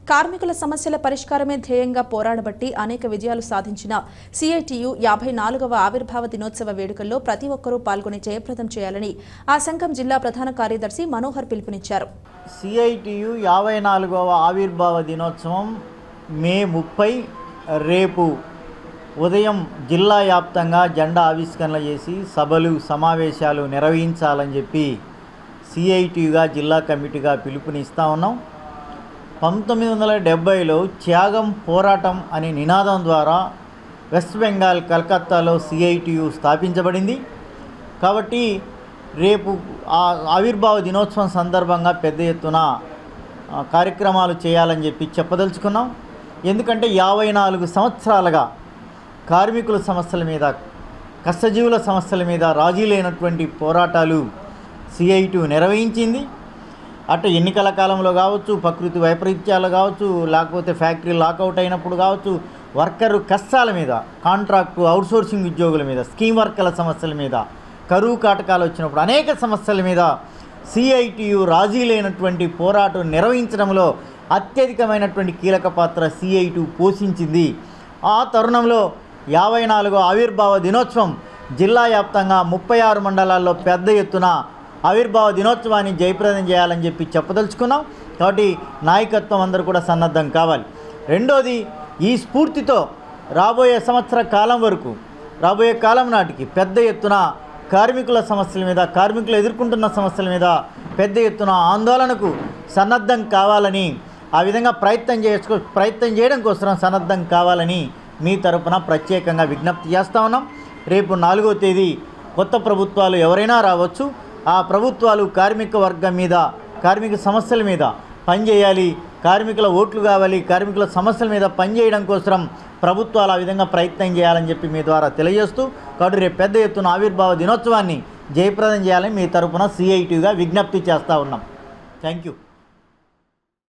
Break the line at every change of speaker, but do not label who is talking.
కార్మికుల సమస్యల పరిష్కారమే ధ్యేయంగా పోరాడబట్టి అనేక విజయాలు సాధించిన సిఐటియు యాభై నాలుగవ ఆవిర్భావ దినోత్సవ వేడుకల్లో ప్రతి ఒక్కరూ పాల్గొని జయప్రదం చేయాలని ఆ సంఘం జిల్లా ప్రధాన కార్యదర్శి మనోహర్ పిలుపునిచ్చారు
సిఐటియు యాభై నాలుగవ ఆవిర్భావ దినోత్సవం మే ముప్పై రేపు ఉదయం జిల్లా వ్యాప్తంగా జెండా ఆవిష్కరణ చేసి సభలు సమావేశాలు నిర్వహించాలని చెప్పి సిఐటియుగా జిల్లా కమిటీగా పిలుపునిస్తూ ఉన్నాం పంతొమ్మిది వందల డెబ్బైలో త్యాగం పోరాటం అనే నినాదం ద్వారా వెస్ట్ బెంగాల్ కలకత్తాలో సిఐటియు స్థాపించబడింది కాబట్టి రేపు ఆ ఆవిర్భావ దినోత్సవం సందర్భంగా పెద్ద ఎత్తున ఆ, కార్యక్రమాలు చేయాలని చెప్పి చెప్పదలుచుకున్నాం ఎందుకంటే యాభై నాలుగు సంవత్సరాలుగా కార్మికుల సమస్యల మీద కష్టజీవుల సమస్యల మీద రాజీ లేనటువంటి పోరాటాలు సిఐటి నిర్వహించింది అటు ఎన్నికల కాలంలో కావచ్చు ప్రకృతి వైపరీత్యాలు కావచ్చు లేకపోతే ఫ్యాక్టరీ లాకౌట్ అయినప్పుడు కావచ్చు వర్కరు కష్టాల మీద కాంట్రాక్టు అవుట్సోర్సింగ్ ఉద్యోగుల మీద స్కీమ్ వర్కర్ల సమస్యల మీద కరువు కాటకాలు వచ్చినప్పుడు అనేక సమస్యల మీద సిఐటియు రాజీ లేనటువంటి పోరాటం నిర్వహించడంలో అత్యధికమైనటువంటి కీలక పాత్ర సిఐటి పోషించింది ఆ తరుణంలో యాభై నాలుగో ఆవిర్భావ దినోత్సవం జిల్లా వ్యాప్తంగా ముప్పై ఆరు మండలాల్లో పెద్ద ఎత్తున ఆవిర్భావ దినోత్సవాన్ని జయప్రదం చేయాలని చెప్పి చెప్పదలుచుకున్నాం కాబట్టి నాయకత్వం అందరూ కూడా సన్నద్ధం కావాలి రెండోది ఈ స్ఫూర్తితో రాబోయే సంవత్సర కాలం వరకు రాబోయే కాలం నాటికి పెద్ద ఎత్తున కార్మికుల సమస్యల మీద కార్మికులు ఎదుర్కొంటున్న సమస్యల మీద పెద్ద ఎత్తున ఆందోళనకు సన్నద్ధం కావాలని ఆ విధంగా ప్రయత్నం చేసుకో ప్రయత్నం చేయడం కోసం సన్నద్ధం కావాలని మీ తరపున ప్రత్యేకంగా విజ్ఞప్తి చేస్తా ఉన్నాం రేపు నాలుగో తేదీ కొత్త ప్రభుత్వాలు ఎవరైనా రావచ్చు ఆ ప్రభుత్వాలు కార్మిక వర్గం మీద కార్మిక సమస్యల మీద పనిచేయాలి కార్మికుల ఓట్లు కావాలి కార్మికుల సమస్యల మీద పనిచేయడం కోసం ప్రభుత్వాలు ఆ విధంగా ప్రయత్నం చేయాలని చెప్పి మీ ద్వారా తెలియజేస్తూ కాబట్టి రేపు పెద్ద ఎత్తున ఆవిర్భావ దినోత్సవాన్ని జయప్రదం చేయాలని మీ తరపున సిఐటిగా విజ్ఞప్తి చేస్తూ ఉన్నాం థ్యాంక్ యూ